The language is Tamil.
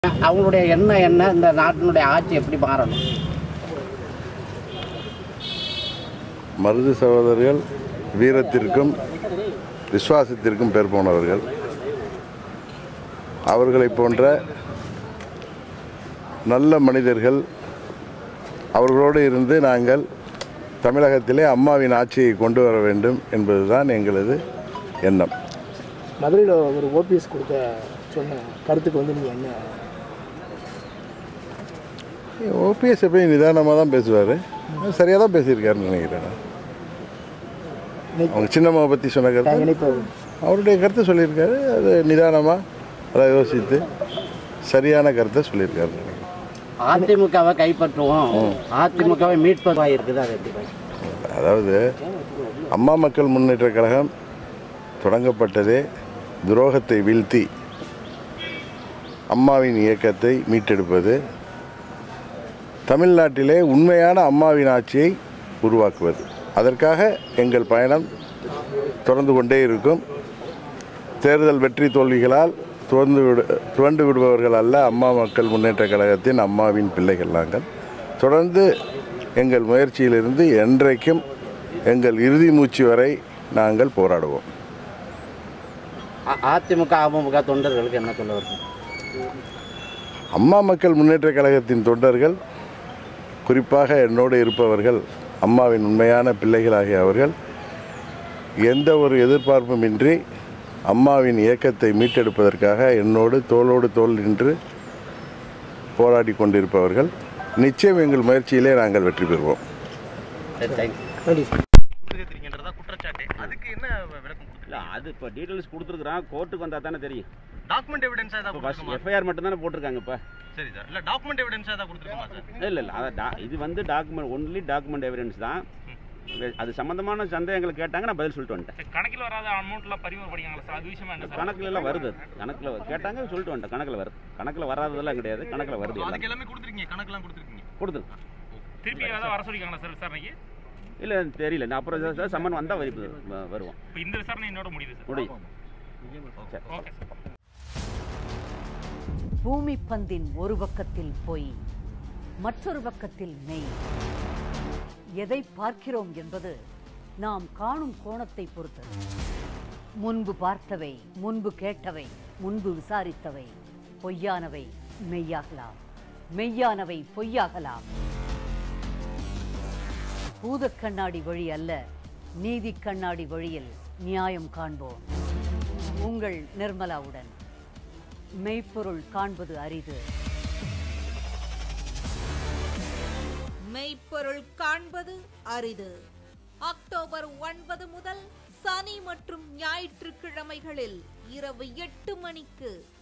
அவங்களுடைய எண்ணம் என்ன இந்த நாட்டினுடைய ஆட்சி எப்படி மாறணும் மருது சகோதரர்கள் வீரத்திற்கும் விசுவாசத்திற்கும் பேர் போனவர்கள் அவர்களைப் போன்ற நல்ல மனிதர்கள் அவர்களோடு இருந்து நாங்கள் தமிழகத்திலே அம்மாவின் ஆட்சியை கொண்டு வர வேண்டும் என்பதுதான் எங்களது எண்ணம் மதுரையில் ஒரு ஓபிஎஸ் கொடுத்த சொன்ன கருத்துக்கு வந்து நீங்கள் என்ன ஓபிஎஸ் எப்பயும் நிதானமாக தான் பேசுவார் சரியாக தான் பேசியிருக்காருன்னு நினைக்கிறேன் நான். அவங்க சின்னம்மாவை பற்றி சொன்ன கருத்து இணைப்பு அவருடைய கருத்தை சொல்லியிருக்காரு அது நிதானமாக அதை யோசித்து சரியான கருத்தை சொல்லியிருக்காரு நினைக்கிறேன். அதிமுகவை கைப்பற்றுவோம் அதிமுகவை மீட்பதாக இருக்குது அது எப்படி பாக்குறீங்க? அதாவது அம்மா மக்கள் முன்னேற்ற கழகம் தொடங்கப்பட்டதே துரோகத்தை வீழ்த்தி அம்மாவின் இயக்கத்தை மீட்டெடுப்பது தமிழ்நாட்டிலே உண்மையான அம்மாவின் ஆட்சியை உருவாக்குவது அதற்காக எங்கள் பயணம் தொடர்ந்து கொண்டே இருக்கும் தேர்தல் வெற்றி தோல்விகளால் துவந்து விடு துவண்டு விடுபவர்கள் அல்ல அம்மா மக்கள் முன்னேற்ற கழகத்தின் அம்மாவின் பிள்ளைகள் நாங்கள் தொடர்ந்து எங்கள் முயற்சியிலிருந்து என்றைக்கும் எங்கள் இறுதி மூச்சு வரை நாங்கள் போராடுவோம் அ- அதிமுக அமமுக தொண்டர்களுக்கு என்ன சொல்ல வருது அம்மா மக்கள் முன்னேற்ற கழகத்தின் தொண்டர்கள் குறிப்பாக என்னோடு இருப்பவர்கள் அம்மாவின் உண்மையான பிள்ளைகளாகிய அவர்கள் எந்த ஒரு எதிர்பார்ப்புமின்றி அம்மாவின் இயக்கத்தை மீட்டெடுப்பதற்காக என்னோடு தோளோடு தோள் நின்று போராடி கொண்டிருப்பவர்கள் நிச்சயம் எங்கள் முயற்சியிலே நாங்கள் வெற்றி பெறுவோம் சரி தேங்க்ஸ் நன்றி சார் கொடுத்துருக்கீங்கன்றதா குற்றச்சாட்டு அதுக்கு என்ன விளக்கம் இல்லை அது இப்போ டீட்டெயில்ஸ் கொடுத்துருக்குறான் கோர்ட்டுக்கு வந்தால் தானே தெரியும் டாக்குமெண்ட் எவிடன்ஸா ஏதாவது இப்போ ஃபஸ்ட் கொடுத்துருக்கோமா எஃப்ஐஆர் மட்டும் தானே போட்டிருக்காங்க இப்போ சரி சார் இல்ல டாக்குமெண்ட் எவிடன்ஸா ஏதாவது கொடுத்துருக்கோமா சார் இல்லை இல்லை அதை டா- இது வந்து டாக்குமெண்ட் ஒன்லி டாக்குமெண்ட் எவிடன்ஸ் தான் அது சம்மந்தமான சந்தேகங்களை கேட்டாங்க நான் பதில் சொல்லிட்டு வந்துட்டேன் கணக்கில் வராத அமௌண்ட்லாம் பறிமுறை படிக்காங்களா சார் அது விஷயமா என்ன சார் கணக்குல எல்லாம் வருது அது. கணக்குல வ- கேட்டாங்க சொல்லிட்டு வந்துட்டேன் கணக்கில் வருது கணக்கில் வராததெல்லாம் கிடையாது கணக்கில் வருது அதுக்கு எல்லாம் எல்லாமே கொடுத்துருக்கீங்க கணக்கெல்லாம் கொடுத்துருக்கீங்க கொடுத்துருக்கேன் திருப்பி ஏதாவது வர சொல்லிருக்காங்களா சார் விசாரணைக்கு இல்லை தெரியல நான் அப்புறம் சார் சம்மன் வந்தால் வருவோம் இப்போ இந்த விசாரணை என்னோட முடியுது சார் முடியும் ஓகே சார் பூமி பந்தின் ஒரு பக்கத்தில் பொய் மற்றொரு பக்கத்தில் மெய் எதை பார்க்கிறோம் என்பது நாம் காணும் கோணத்தை பொறுத்தது முன்பு பார்த்தவை முன்பு கேட்டவை முன்பு விசாரித்தவை பொய்யானவை மெய்யாகலாம் மெய்யானவை பொய்யாகலாம் பூதக் கண்ணாடி வழி அல்ல நீதி கண்ணாடி வழியில் நியாயம் காண்போம் உங்கள் நிர்மலாவுடன் மெய்ப்பொருள் காண்பது அரிது மெய்ப்பொருள் காண்பது அரிது அக்டோபர் ஒன்பது முதல் சனி மற்றும் ஞாயிற்றுக்கிழமைகளில் இரவு எட்டு மணிக்கு